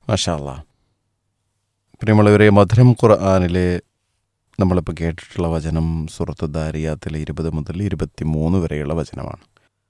മാഷാല്ല പ്രിയമുള്ളവരെ മധുരം ഖുർആാനിലെ നമ്മളിപ്പോൾ കേട്ടിട്ടുള്ള വചനം സുറത്ത് ദാരിയാത്തിലെ ഇരുപത് മുതൽ ഇരുപത്തി മൂന്ന് വരെയുള്ള വചനമാണ്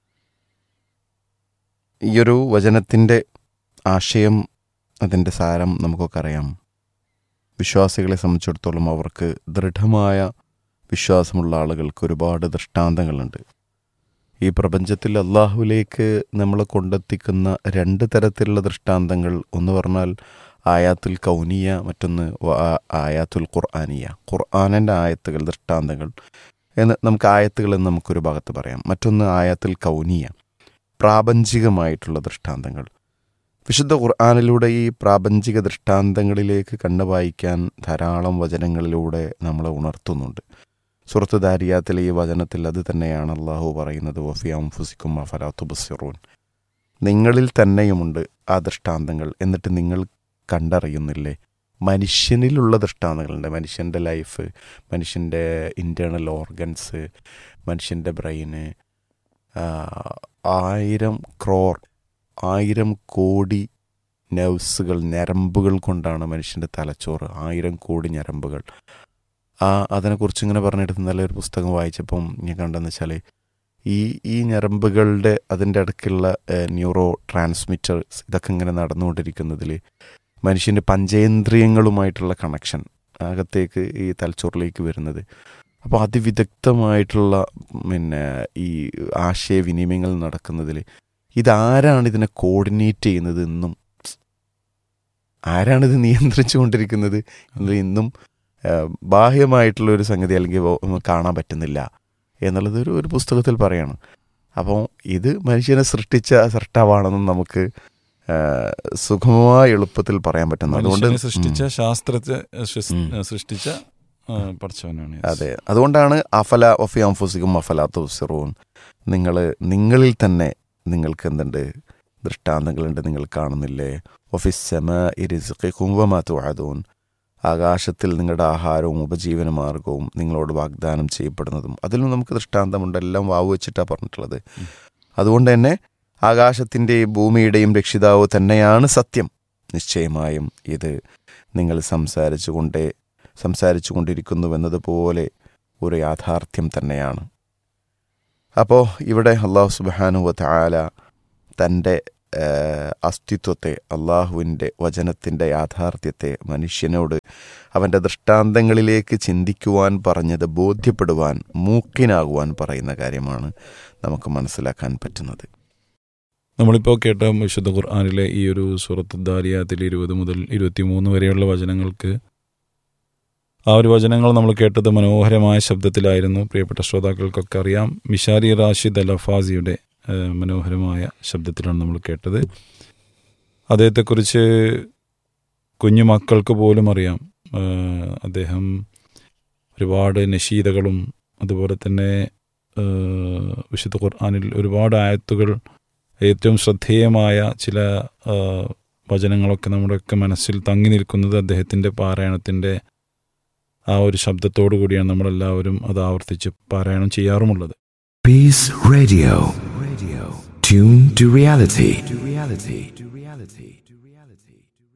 ഈയൊരു വചനത്തിൻ്റെ ആശയം അതിൻ്റെ സാരം നമുക്കൊക്കെ അറിയാം വിശ്വാസികളെ സംബന്ധിച്ചിടത്തോളം അവർക്ക് ദൃഢമായ വിശ്വാസമുള്ള ആളുകൾക്ക് ഒരുപാട് ദൃഷ്ടാന്തങ്ങളുണ്ട് ഈ പ്രപഞ്ചത്തിൽ അള്ളാഹുവിലേക്ക് നമ്മളെ കൊണ്ടെത്തിക്കുന്ന രണ്ട് തരത്തിലുള്ള ദൃഷ്ടാന്തങ്ങൾ ഒന്ന് പറഞ്ഞാൽ ആയാത്തുൽ കൗനിയ മറ്റൊന്ന് വ- ആയാത്തുൽ ഖുർആാനിയ ഖുർആാനിൻ്റെ ആയത്തുകൾ ദൃഷ്ടാന്തങ്ങൾ എന്ന് നമുക്ക് ആയത്തുകൾ എന്ന് നമുക്കൊരു ഭാഗത്ത് പറയാം മറ്റൊന്ന് ആയാത്തുൽ കൗനിയ പ്രാപഞ്ചികമായിട്ടുള്ള ദൃഷ്ടാന്തങ്ങൾ വിശുദ്ധ ഖുർആാനിലൂടെ ഈ പ്രാപഞ്ചിക ദൃഷ്ടാന്തങ്ങളിലേക്ക് കണ്ണു വായിക്കാൻ ധാരാളം വചനങ്ങളിലൂടെ നമ്മളെ ഉണർത്തുന്നുണ്ട് സുഹൃത്ത് ദാരിയാത്തിലെ ഈ വചനത്തിൽ അത് തന്നെയാണ് അള്ളാഹു പറയുന്നത് വഫിയാം ഫുസിക്കും അഫലാത്തു ബസിറൂൻ നിങ്ങളിൽ തന്നെയുമുണ്ട് ആ ദൃഷ്ടാന്തങ്ങൾ എന്നിട്ട് നിങ്ങൾ കണ്ടറിയുന്നില്ലേ മനുഷ്യനിലുള്ള ദൃഷ്ടാന്തങ്ങളുണ്ട് മനുഷ്യൻ്റെ ലൈഫ് മനുഷ്യൻ്റെ ഇൻറ്റേർണൽ ഓർഗൻസ് മനുഷ്യൻ്റെ ബ്രെയിന് ആയിരം ക്രോർ ആയിരം കോടി നെർവ്സുകൾ ഞരമ്പുകൾ കൊണ്ടാണ് മനുഷ്യൻ്റെ തലച്ചോറ് ആയിരം കോടി ഞരമ്പുകൾ ആ അതിനെക്കുറിച്ച് ഇങ്ങനെ പറഞ്ഞിട്ട് ഇന്നലെ ഒരു പുസ്തകം വായിച്ചപ്പം ഞാൻ കണ്ടെന്ന് വെച്ചാൽ ഈ ഈ ഞരമ്പുകളുടെ അതിൻ്റെ അടുക്കുള്ള ന്യൂറോ ട്രാൻസ്മിറ്റേഴ്സ് ഇതൊക്കെ ഇങ്ങനെ നടന്നുകൊണ്ടിരിക്കുന്നതിൽ മനുഷ്യൻ്റെ പഞ്ചേന്ദ്രിയങ്ങളുമായിട്ടുള്ള കണക്ഷൻ അകത്തേക്ക് ഈ തലച്ചോറിലേക്ക് വരുന്നത് അപ്പോൾ അതിവിദഗ്ധമായിട്ടുള്ള പിന്നെ ഈ ആശയവിനിമയങ്ങൾ നടക്കുന്നതിൽ ഇതാരാണ് ഇതിനെ കോർഡിനേറ്റ് ചെയ്യുന്നത് എന്നും ആരാണിത് നിയന്ത്രിച്ചു കൊണ്ടിരിക്കുന്നത് എന്നത് ഇന്നും ആ, ബാഹ്യമായിട്ടുള്ള ഒരു സംഗതി അല്ലെങ്കിൽ വ- കാണാൻ പറ്റുന്നില്ല എന്നുള്ളത് ഒരു ഒരു പുസ്തകത്തിൽ പറയാണ് അപ്പോൾ ഇത് മനുഷ്യനെ സൃഷ്ടിച്ച സൃഷ്ടാവാണെന്നും നമുക്ക് ആ, സുഗമമായ എളുപ്പത്തിൽ പറയാൻ പറ്റുന്നു അതുകൊണ്ട് മനുഷ്യനെ സൃഷ്ടിച്ച ശാസ്ത്രത്തെ സൃസ്- ഉം. സൃഷ്ടിച്ച ആ, പഠിച്ചവനാണ് yes. അതെ അതുകൊണ്ടാണ് അഫല ഒഫി അംഫുസിക്കും അഫല തുസിറൂൻ നിങ്ങൾ നിങ്ങളിൽ തന്നെ നിങ്ങൾക്ക് എന്തുണ്ട് ദൃഷ്ടാന്തങ്ങളുണ്ട് നിങ്ങൾ കാണുന്നില്ലേ ഒഫിസമ ഇരിസുഖിക്കും വമാതുവാദൂൻ ആകാശത്തിൽ നിങ്ങളുടെ ആഹാരവും ഉപജീവന മാർഗവും നിങ്ങളോട് വാഗ്ദാനം ചെയ്യപ്പെടുന്നതും അതിലും നമുക്ക് ദൃഷ്ടാന്തമുണ്ട് എല്ലാം വാവ് വെച്ചിട്ടാണ് പറഞ്ഞിട്ടുള്ളത് അതുകൊണ്ട് തന്നെ ആകാശത്തിൻ്റെയും ഭൂമിയുടെയും രക്ഷിതാവ് തന്നെയാണ് സത്യം നിശ്ചയമായും ഇത് നിങ്ങൾ സംസാരിച്ചു കൊണ്ടേ സംസാരിച്ചു കൊണ്ടിരിക്കുന്നുവെന്നതുപോലെ ഒരു യാഥാർത്ഥ്യം തന്നെയാണ് അപ്പോൾ ഇവിടെ അള്ളാഹു സുബാനു താല തൻ്റെ ഏഹ്, അസ്തിത്വത്തെ അള്ളാഹുവിൻ്റെ വചനത്തിൻ്റെ യാഥാർത്ഥ്യത്തെ മനുഷ്യനോട് അവൻ്റെ ദൃഷ്ടാന്തങ്ങളിലേക്ക് ചിന്തിക്കുവാൻ പറഞ്ഞത് ബോധ്യപ്പെടുവാൻ മൂക്കിനാകുവാൻ പറയുന്ന കാര്യമാണ് നമുക്ക് മനസ്സിലാക്കാൻ പറ്റുന്നത് നമ്മളിപ്പോൾ കേട്ട വിശുദ്ധ ഖുർആാനിലെ ഈ ഒരു സൂറത്ത് ദാരിയാത്തിൽ ഇരുപത് മുതൽ ഇരുപത്തിമൂന്ന് വരെയുള്ള വചനങ്ങൾക്ക് ആ ഒരു വചനങ്ങൾ നമ്മൾ കേട്ടത് മനോഹരമായ ശബ്ദത്തിലായിരുന്നു പ്രിയപ്പെട്ട ശ്രോതാക്കൾക്കൊക്കെ അറിയാം മിഷാരി റാഷിദ് അൽ അഫാസിയുടെ ആ, മനോഹരമായ ശബ്ദത്തിലാണ് നമ്മൾ കേട്ടത് അദ്ദേഹത്തെക്കുറിച്ച് കുഞ്ഞു മക്കൾക്ക് പോലും അറിയാം ആ, അദ്ദേഹം ഒരുപാട് നഷീദകളും അതുപോലെ തന്നെ ആ, വിശുദ്ധ ഖുർആാനിൽ ഒരുപാട് ആയത്തുകൾ ഏറ്റവും ശ്രദ്ധേയമായ ചില ആ, വചനങ്ങളൊക്കെ നമ്മുടെയൊക്കെ മനസ്സിൽ തങ്ങി നിൽക്കുന്നത് അദ്ദേഹത്തിൻ്റെ പാരായണത്തിൻ്റെ ആ ഒരു ശബ്ദത്തോടു കൂടിയാണ് നമ്മളെല്ലാവരും അത് ആവർത്തിച്ച് പാരായണം ചെയ്യാറുമുള്ളത് Peace Radio. Radio. Tune to reality. To reality. To reality. To reality.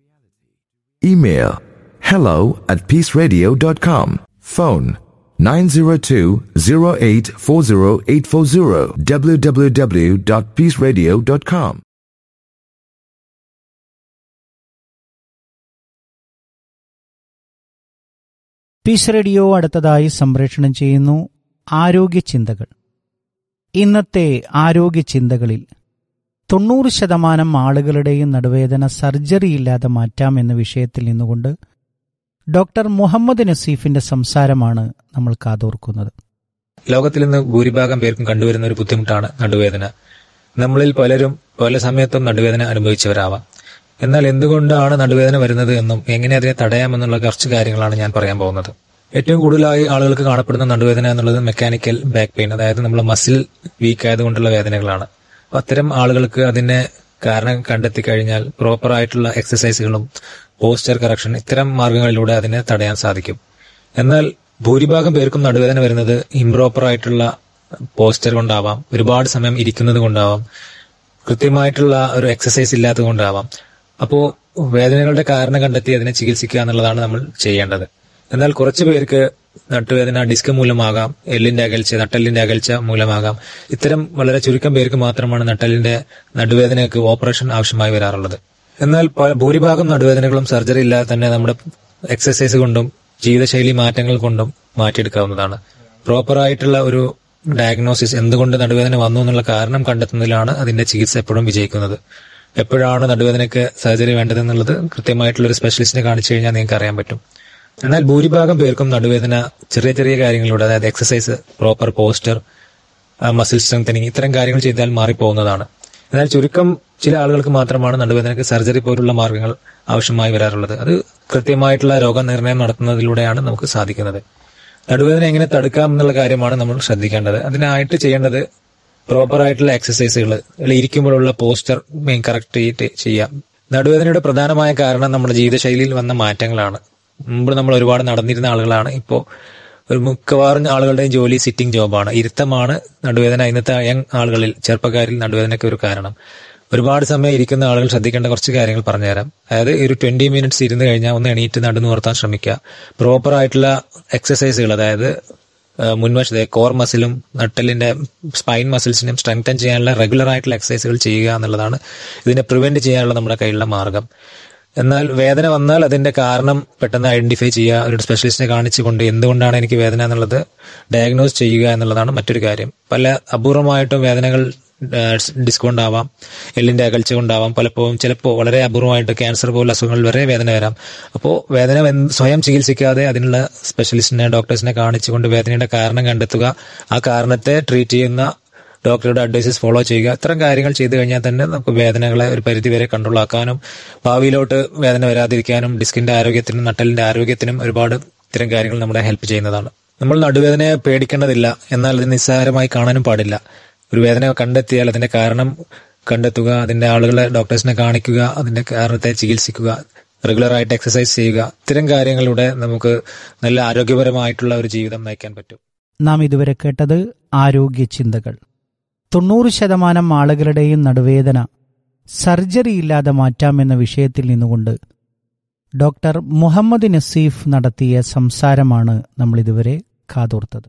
Email hello at peaceradio.com. Phone 902-0840840 www.peaceradio.com. Peace Radio അടുത്തതായി സംപ്രേഷണം ചെയ്യുന്നു ആരോഗ്യ ചിന്തകൾ ഇന്നത്തെ ആരോഗ്യ ചിന്തകളിൽ തൊണ്ണൂറ് ശതമാനം ആളുകളുടെയും നടുവേദന സർജറി ഇല്ലാതെ മാറ്റാം എന്ന വിഷയത്തിൽ നിന്നുകൊണ്ട് ഡോക്ടർ മുഹമ്മദ് നസീഫിന്റെ സംസാരമാണ് നമ്മൾ കാതോർക്കുന്നത് ലോകത്തിൽ ഇന്ന് ഭൂരിഭാഗം പേർക്കും കണ്ടുവരുന്ന ഒരു ബുദ്ധിമുട്ടാണ് നടുവേദന നമ്മളിൽ പലരും പല സമയത്തും നടുവേദന അനുഭവിച്ചവരാവാം എന്നാൽ എന്തുകൊണ്ടാണ് നടുവേദന വരുന്നത് എന്നും എങ്ങനെ അതിനെ തടയാമെന്നുള്ള കുറച്ച് കാര്യങ്ങളാണ് ഞാൻ പറയാൻ പോകുന്നത് ഏറ്റവും കൂടുതലായി ആളുകൾക്ക് കാണപ്പെടുന്ന നടുവേദന എന്നുള്ളത് മെക്കാനിക്കൽ ബാക്ക് പെയിൻ അതായത് നമ്മുടെ മസിൽ വീക്ക് ആയതുകൊണ്ടുള്ള വേദനകളാണ് അപ്പൊ അത്തരം ആളുകൾക്ക് അതിന്റെ കാരണം കണ്ടെത്തി കഴിഞ്ഞാൽ പ്രോപ്പർ ആയിട്ടുള്ള എക്സസൈസുകളും പോസ്റ്റർ കറക്ഷൻ ഇത്തരം മാർഗങ്ങളിലൂടെ അതിനെ തടയാൻ സാധിക്കും എന്നാൽ ഭൂരിഭാഗം പേർക്കും നടുവേദന വരുന്നത് ഇംപ്രോപ്പർ ആയിട്ടുള്ള പോസ്റ്റർ കൊണ്ടാവാം ഒരുപാട് സമയം ഇരിക്കുന്നത് കൊണ്ടാവാം കൃത്യമായിട്ടുള്ള ഒരു എക്സസൈസ് ഇല്ലാത്തത് കൊണ്ടാവാം അപ്പോ വേദനകളുടെ കാരണം കണ്ടെത്തി അതിനെ ചികിത്സിക്കുക എന്നുള്ളതാണ് നമ്മൾ ചെയ്യേണ്ടത് എന്നാൽ കുറച്ചു പേർക്ക് നട്ടുവേദന ഡിസ്ക് മൂലമാകാം എല്ലിന്റെ അകൽച്ച നട്ടെല്ലിന്റെ അകൽച്ച മൂലമാകാം ഇത്തരം വളരെ ചുരുക്കം പേർക്ക് മാത്രമാണ് നട്ടെല്ലിന്റെ നടുവേദനയ്ക്ക് ഓപ്പറേഷൻ ആവശ്യമായി വരാറുള്ളത് എന്നാൽ പ- ഭൂരിഭാഗം നടുവേദനകളും സർജറി ഇല്ലാതെ തന്നെ നമ്മുടെ എക്സസൈസ് കൊണ്ടും ജീവിതശൈലി മാറ്റങ്ങൾ കൊണ്ടും മാറ്റിയെടുക്കാവുന്നതാണ് പ്രോപ്പറായിട്ടുള്ള ഒരു ഡയഗ്നോസിസ് എന്തുകൊണ്ട് നടുവേദന വന്നു എന്നുള്ള കാരണം കണ്ടെത്തുന്നതിലാണ് അതിന്റെ ചികിത്സ എപ്പോഴും വിജയിക്കുന്നത് എപ്പോഴാണ് നടുവേദനയ്ക്ക് സർജറി വേണ്ടതെന്നുള്ളത് കൃത്യമായിട്ടുള്ള ഒരു സ്പെഷ്യലിസ്റ്റിനെ കാണിച്ചു കഴിഞ്ഞാൽ നിങ്ങൾക്ക് അറിയാൻ പറ്റും എന്നാൽ ഭൂരിഭാഗം പേർക്കും നടുവേദന ചെറിയ ചെറിയ കാര്യങ്ങളിലൂടെ അതായത് exercise proper posture muscle strengthening ഇത്തരം കാര്യങ്ങൾ ചെയ്താൽ മാറിപ്പോകുന്നതാണ് എന്നാൽ ചുരുക്കം ചില ആളുകൾക്ക് മാത്രമാണ് നടുവേദനയ്ക്ക് സർജറി പോലുള്ള മാർഗങ്ങൾ ആവശ്യമായി വരാറുള്ളത് അത് കൃത്യമായിട്ടുള്ള രോഗനിർണയം നടത്തുന്നതിലൂടെയാണ് നമുക്ക് സാധിക്കുന്നത് നടുവേദന എങ്ങനെ തടുക്കാം എന്നുള്ള കാര്യമാണ് നമ്മൾ ശ്രദ്ധിക്കേണ്ടത് അതിനായിട്ട് ചെയ്യേണ്ടത് പ്രോപ്പർ ആയിട്ടുള്ള എക്സസൈസുകൾ ഇരിക്കുമ്പോഴുള്ള പോസ്റ്റർ മെയിൻ കറക്റ്റ് ചെയ്തിട്ട് ചെയ്യാം നടുവേദനയുടെ പ്രധാനമായ കാരണം നമ്മുടെ ജീവിതശൈലിയിൽ വന്ന മാറ്റങ്ങളാണ് മുമ്പ് നമ്മൾ ഒരുപാട് നടന്നിരുന്ന ആളുകളാണ് ഇപ്പോൾ ഒരു മിക്കവാറും ആളുകളുടെയും ജോലി സിറ്റിംഗ് ജോബാണ് ഇരുത്തമാണ് നടുവേദന ഇന്നത്തെ യങ് ആളുകളിൽ ചെറുപ്പക്കാരിൽ നടുവേദനയ്ക്ക് ഒരു കാരണം ഒരുപാട് സമയം ഇരിക്കുന്ന ആളുകൾ ശ്രദ്ധിക്കേണ്ട കുറച്ച് കാര്യങ്ങൾ പറഞ്ഞുതരാം അതായത് ഒരു ട്വന്റി മിനിറ്റ്സ് ഇരുന്ന് കഴിഞ്ഞാൽ ഒന്ന് എണീറ്റ് നടന്നു നിർത്താൻ ശ്രമിക്കുക പ്രോപ്പർ ആയിട്ടുള്ള എക്സസൈസുകൾ അതായത് ആ, മുൻവശത്തെ കോർ മസിലും നട്ടലിന്റെ സ്പൈൻ മസിൽസിനും സ്ട്രെങ്തൻ ചെയ്യാനുള്ള റെഗുലർ ആയിട്ടുള്ള എക്സസൈസുകൾ ചെയ്യുക എന്നുള്ളതാണ് ഇതിനെ പ്രിവെന്റ് ചെയ്യാനുള്ള നമ്മുടെ കയ്യിലുള്ള മാർഗം എന്നാൽ വേദന വന്നാൽ അതിന്റെ കാരണം പെട്ടെന്ന് ഐഡന്റിഫൈ ചെയ്യുക ഒരു സ്പെഷ്യലിസ്റ്റിനെ കാണിച്ചുകൊണ്ട് എന്തുകൊണ്ടാണ് എനിക്ക് വേദന എന്നുള്ളത് ഡയഗ്നോസ് ചെയ്യുക എന്നുള്ളതാണ് മറ്റൊരു കാര്യം പല അപൂർവമായിട്ടും വേദനകൾ ഡിസ്ക് കൊണ്ടാവാം എല്ലിന്റെ അകൽച്ച കൊണ്ടാവാം പലപ്പോഴും ചിലപ്പോൾ വളരെ അപൂർവമായിട്ട് ക്യാൻസർ പോലുള്ള അസുഖങ്ങൾ വരെ വേദന വരാം അപ്പോൾ വേദന വന്ന് സ്വയം ചികിത്സിക്കാതെ അതിനുള്ള സ്പെഷ്യലിസ്റ്റിനെ ഡോക്ടേഴ്സിനെ കാണിച്ചുകൊണ്ട് വേദനയുടെ കാരണം കണ്ടെത്തുക ആ കാരണത്തെ ട്രീറ്റ് ചെയ്യുന്ന ഡോക്ടറുടെ അഡ്വൈസസ് ഫോളോ ചെയ്യുക ഇത്തരം കാര്യങ്ങൾ ചെയ്തു കഴിഞ്ഞാൽ തന്നെ നമുക്ക് വേദനകളെ ഒരു പരിധി വരെ കൺട്രോൾ ആക്കാനും ഭാവിയിലോട്ട് വേദന വരാതിരിക്കാനും ഡിസ്കിന്റെ ആരോഗ്യത്തിനും നട്ടലിന്റെ ആരോഗ്യത്തിനും ഒരുപാട് ഇത്തരം കാര്യങ്ങൾ നമ്മളെ ഹെൽപ്പ് ചെയ്യുന്നതാണ് നമ്മൾ നടുവേദനയെ പേടിക്കേണ്ടതില്ല എന്നാൽ അത് നിസ്സാരമായി കാണാനും പാടില്ല ഒരു വേദന കണ്ടെത്തിയാൽ അതിന്റെ കാരണം കണ്ടെത്തുക അതിന്റെ ആളുകളെ ഡോക്ടേഴ്സിനെ കാണിക്കുക അതിന്റെ കാരണത്തെ ചികിത്സിക്കുക റെഗുലർ ആയിട്ട് എക്സസൈസ് ചെയ്യുക ഇത്തരം കാര്യങ്ങളിലൂടെ നമുക്ക് നല്ല ആരോഗ്യപരമായിട്ടുള്ള ഒരു ജീവിതം നയിക്കാൻ പറ്റും നാം ഇതുവരെ കേട്ടത് ആരോഗ്യ ചിന്തകൾ തൊണ്ണൂറ് ശതമാനം ആളുകളുടെയും നടുവേദന സർജറി ഇല്ലാതെ മാറ്റാമെന്ന വിഷയത്തിൽ നിന്നുകൊണ്ട് ഡോക്ടർ മുഹമ്മദ് നസീഫ് നടത്തിയ സംസാരമാണ് നമ്മൾ ഇതുവരെ കാതോർത്തത്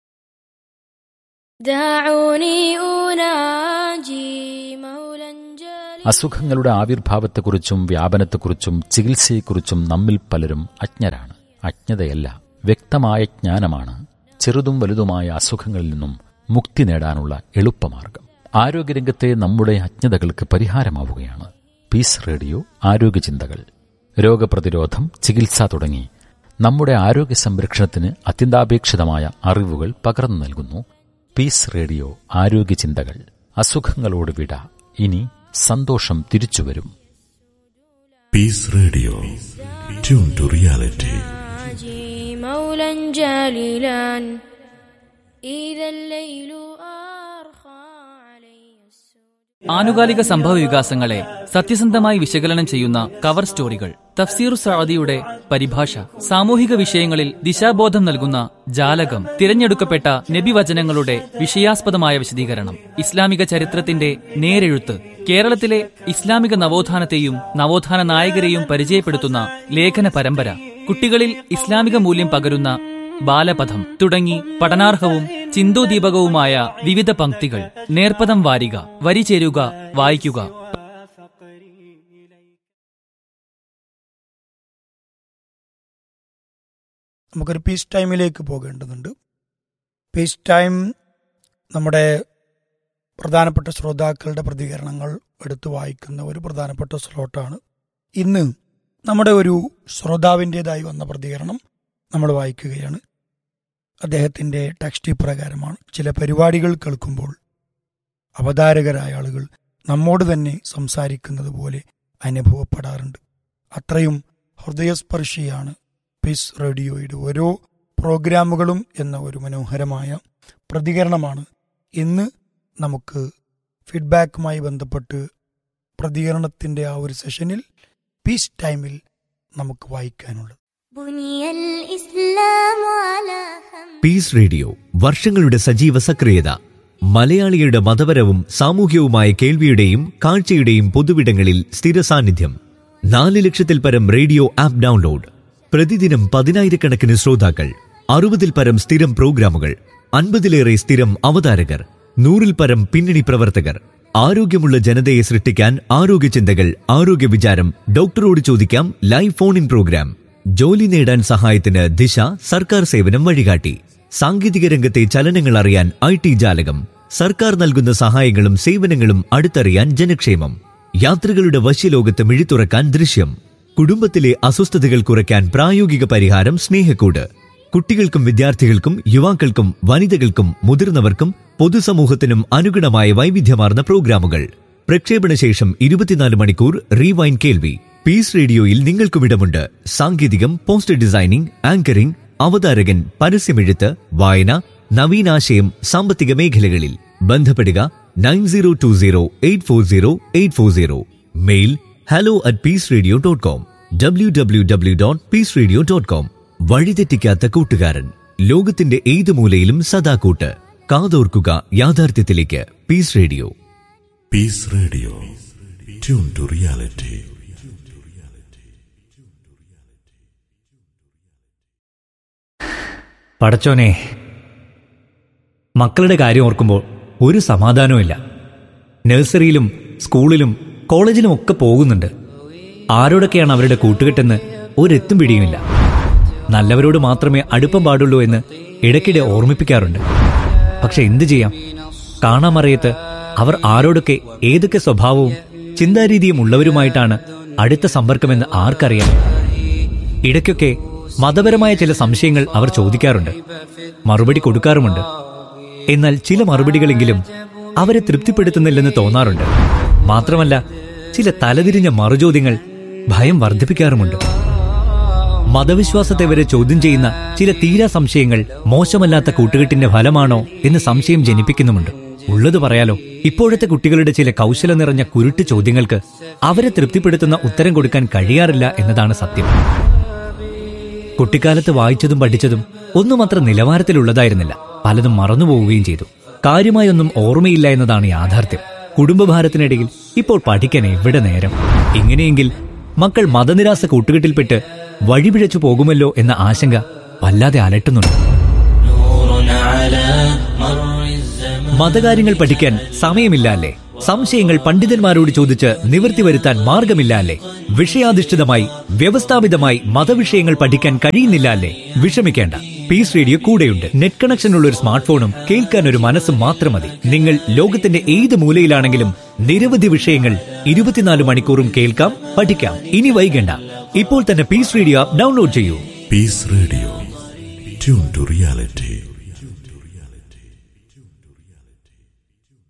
دعوني أناجي مولا جليلا അസുഖങ്ങളുടെ ആവിർഭാവത്തെക്കുറിച്ചും വ്യാപനത്തെക്കുറിച്ചും ചികിത്സയെക്കുറിച്ചും നമ്മിൽ പലരും അജ്ഞരാണ് അജ്ഞതയല്ല വ്യക്തമായ ജ്ഞാനമാണ് ചെറുതും വലുതുമായ അസുഖങ്ങളിൽ നിന്നും മുക്തി നേടാനുള്ള എളുപ്പമാർഗം ആരോഗ്യരംഗത്തെ നമ്മുടെ അജ്ഞതകൾക്ക് പരിഹാരമാവുകയാണ് പീസ് റേഡിയോ ആരോഗ്യചിന്തകൾ രോഗപ്രതിരോധം ചികിത്സ തുടങ്ങി നമ്മുടെ ആരോഗ്യ സംരക്ഷണത്തിന് അത്യന്താപേക്ഷിതമായ അറിവുകൾ പകർന്നു നൽകുന്നു പീസ് റേഡിയോ ആരോഗ്യചിന്തകൾ അസുഖങ്ങളോട് വിട ഇനി സന്തോഷം തിരിച്ചുവരും Peace Radio. Tune to reality. أناجي مولا جليلا إذا الليل أرخى علي السود ആനുകാലിക സംഭവ വികാസങ്ങളെ സത്യസന്ധമായി വിശകലനം ചെയ്യുന്ന കവർ സ്റ്റോറികൾ തഫ്സീർ സഅദിയുടെ പരിഭാഷ സാമൂഹിക വിഷയങ്ങളിൽ ദിശാബോധം നൽകുന്ന ജാലകം തിരഞ്ഞെടുക്കപ്പെട്ട നബിവചനങ്ങളുടെ വിഷയാസ്പദമായ വിശദീകരണം ഇസ്ലാമിക ചരിത്രത്തിന്റെ നേരെഴുത്ത് കേരളത്തിലെ ഇസ്ലാമിക നവോത്ഥാനത്തെയും നവോത്ഥാന നായകരെയും പരിചയപ്പെടുത്തുന്ന ലേഖന പരമ്പര കുട്ടികളിൽ ഇസ്ലാമിക മൂല്യം പകരുന്ന ബാലപഥം തുടങ്ങി പഠനാർഹവും ചിന്തോദീപകവുമായ വിവിധ പംക്തികൾ നേർപ്പദം വാരിക വരി ചേരുക വായിക്കുക നമുക്കൊരു പീസ് ടൈമിലേക്ക് പോകേണ്ടതുണ്ട് പീസ് ടൈം നമ്മുടെ പ്രധാനപ്പെട്ട ശ്രോതാക്കളുടെ പ്രതികരണങ്ങൾ എടുത്തു വായിക്കുന്ന ഒരു പ്രധാനപ്പെട്ട സ്ലോട്ടാണ് ഇന്ന് നമ്മുടെ ഒരു ശ്രോതാവിൻ്റെതായി വന്ന പ്രതികരണം നമ്മൾ വായിക്കുകയാണ് അദ്ദേഹത്തിൻ്റെ ടെക്സ്റ്റ് ഇപ്രകാരമാണ് ചില പരിപാടികൾ കേൾക്കുമ്പോൾ അവതാരകരായ ആളുകൾ നമ്മോട് തന്നെ സംസാരിക്കുന്നത് പോലെ അനുഭവപ്പെടാറുണ്ട് അത്രയും ഹൃദയസ്പർശിയാണ് പീസ് റേഡിയോയുടെ ഓരോ പ്രോഗ്രാമുകളും എന്ന ഒരു മനോഹരമായ പ്രതികരണമാണ് ഇന്ന് നമുക്ക് ഫീഡ്ബാക്കുമായി ബന്ധപ്പെട്ട് പ്രതികരണത്തിൻ്റെ ആ ഒരു സെഷനിൽ പീസ് ടൈമിൽ നമുക്ക് വായിക്കാനുള്ളത് بني الإسلام على خمس പീസ് റേഡിയോ വർഷങ്ങളുടെ സജീവ സക്രിയത മലയാളികളുടെ മതപരവും സാമൂഹ്യവുമായ കേൾവിയുടെയും കാഴ്ചയുടെയും പൊതുവിടങ്ങളിൽ സ്ഥിര സാന്നിധ്യം നാല് ലക്ഷത്തിൽ പരം റേഡിയോ ആപ്പ് ഡൗൺലോഡ് പ്രതിദിനം പതിനായിരക്കണക്കിന് ശ്രോതാക്കൾ അറുപതിൽ പരം സ്ഥിരം പ്രോഗ്രാമുകൾ അൻപതിലേറെ സ്ഥിരം അവതാരകർ നൂറിൽ പരം പിന്നണി പ്രവർത്തകർ ആരോഗ്യമുള്ള ജനതയെ സൃഷ്ടിക്കാൻ ആരോഗ്യ ചിന്തകൾ ആരോഗ്യ വിചാരം ഡോക്ടറോട് ചോദിക്കാം ലൈവ് ഫോൺ ഇൻ പ്രോഗ്രാം ജോലി നേടാൻ സഹായത്തിന് ദിശ സർക്കാർ സേവനം വഴികാട്ടി സാങ്കേതിക രംഗത്തെ ചലനങ്ങൾ അറിയാൻ ഐ ടി ജാലകം സർക്കാർ നൽകുന്ന സഹായങ്ങളും സേവനങ്ങളും അടുത്തറിയാൻ ജനക്ഷേമം യാത്രികളുടെ വശ്യലോകത്ത് മിഴിത്തുറക്കാൻ ദൃശ്യം കുടുംബത്തിലെ അസ്വസ്ഥതകൾ കുറയ്ക്കാൻ പ്രായോഗിക പരിഹാരം സ്നേഹക്കൂട് കുട്ടികൾക്കും വിദ്യാർത്ഥികൾക്കും യുവാക്കൾക്കും വനിതകൾക്കും മുതിർന്നവർക്കും പൊതുസമൂഹത്തിനും അനുഗുണമായ വൈവിധ്യമാർന്ന പ്രോഗ്രാമുകൾ പ്രക്ഷേപണ ശേഷം ഇരുപത്തിനാല് മണിക്കൂർ റീവൈൻ കേൾവി പീസ് റേഡിയോയിൽ നിങ്ങൾക്കും ഇടമുണ്ട് സാങ്കേതികം പോസ്റ്റർ ഡിസൈനിംഗ് ആങ്കറിംഗ് അവതാരകൻ പരസ്യമെഴുത്ത് വായന നവീനാശയം സാമ്പത്തിക മേഖലകളിൽ ബന്ധപ്പെടുക nine zero two zero eight four zero eight four zero mail hello at Peace Radio dot com W W W dot Peace Radio dot com വഴിതെറ്റിക്കാത്ത കൂട്ടുകാരൻ ലോകത്തിന്റെ ഏത് മൂലയിലും സദാ കൂട്ട് കാതോർക്കുക യാഥാർത്ഥ്യത്തിലേക്ക് Peace Radio Peace Radio tune to reality പടച്ചോനെ മക്കളുടെ കാര്യം ഓർക്കുമ്പോൾ ഒരു സമാധാനവുമില്ല നഴ്സറിയിലും സ്കൂളിലും കോളേജിലും ഒക്കെ പോകുന്നുണ്ട് ആരോടൊക്കെയാണ് അവരുടെ കൂട്ടുകെട്ടെന്ന് ഒരെത്തും പിടിയുമില്ല നല്ലവരോട് മാത്രമേ അടുപ്പം പാടുള്ളൂ എന്ന് ഇടയ്ക്കിടെ ഓർമ്മിപ്പിക്കാറുണ്ട് പക്ഷെ എന്തു ചെയ്യാം കാണാമറിയത്ത് അവർ ആരോടൊക്കെ ഏതൊക്കെ സ്വഭാവവും ചിന്താരീതിയും ഉള്ളവരുമായിട്ടാണ് അടുത്ത സമ്പർക്കമെന്ന് ആർക്കറിയാം ഇടയ്ക്കൊക്കെ മതപരമായ ചില സംശയങ്ങൾ അവർ ചോദിക്കാറുണ്ട് മറുപടി കൊടുക്കാറുമുണ്ട് എന്നാൽ ചില മറുപടികളെങ്കിലും അവരെ തൃപ്തിപ്പെടുത്തുന്നില്ലെന്ന് തോന്നാറുണ്ട് മാത്രമല്ല ചില തലതിരിഞ്ഞ മറുചോദ്യങ്ങൾ ഭയം വർദ്ധിപ്പിക്കാറുമുണ്ട് മതവിശ്വാസത്തെ വരെ ചോദ്യം ചെയ്യുന്ന ചില തീരാ സംശയങ്ങൾ മോശമല്ലാത്ത കൂട്ടുകെട്ടിന്റെ ഫലമാണോ എന്ന് സംശയം ജനിപ്പിക്കുന്നുമുണ്ട് ഉള്ളത് പറയാലോ ഇപ്പോഴത്തെ കുട്ടികളുടെ ചില കൗശലം നിറഞ്ഞ കുരുട്ട് ചോദ്യങ്ങൾക്ക് അവരെ തൃപ്തിപ്പെടുത്തുന്ന ഉത്തരം കൊടുക്കാൻ കഴിയാറില്ല എന്നതാണ് സത്യം കുട്ടിക്കാലത്ത് വായിച്ചതും പഠിച്ചതും ഒന്നും അത്ര നിലവാരത്തിലുള്ളതായിരുന്നില്ല പലതും മറന്നുപോവുകയും ചെയ്തു കാര്യമായൊന്നും ഓർമ്മയില്ല എന്നതാണ് യാഥാർത്ഥ്യം കുടുംബഭാരത്തിനിടയിൽ ഇപ്പോൾ പഠിക്കാൻ എവിടെ നേരം ഇങ്ങനെയെങ്കിൽ മക്കൾ മതനിരാസ കൂട്ടുകെട്ടിൽപ്പെട്ട് വഴിപിഴച്ചു പോകുമല്ലോ എന്ന ആശങ്ക വല്ലാതെ അലട്ടുന്നുണ്ട് മതകാര്യങ്ങൾ പഠിക്കാൻ സമയമില്ല അല്ലേ സംശയങ്ങൾ പണ്ഡിതന്മാരോട് ചോദിച്ച് നിവൃത്തി വരുത്താൻ മാർഗമില്ല അല്ലേ വിഷയാധിഷ്ഠിതമായി വ്യവസ്ഥാപിതമായി മതവിഷയങ്ങൾ പഠിക്കാൻ കഴിയുന്നില്ല അല്ലേ വിഷമിക്കേണ്ട പീസ് റേഡിയോ കൂടെയുണ്ട് നെറ്റ് കണക്ഷൻ ഉള്ള ഒരു സ്മാർട്ട് ഫോണും കേൾക്കാൻ ഒരു മനസ്സും മാത്രം മതി നിങ്ങൾ ലോകത്തിന്റെ ഏത് മൂലയിലാണെങ്കിലും നിരവധി വിഷയങ്ങൾ ഇരുപത്തിനാല് മണിക്കൂറും കേൾക്കാം പഠിക്കാം ഇനി വൈകണ്ട ഇപ്പോൾ തന്നെ പീസ് റേഡിയോ ആപ്പ് ഡൗൺലോഡ് ചെയ്യൂ Peace Radio tune to reality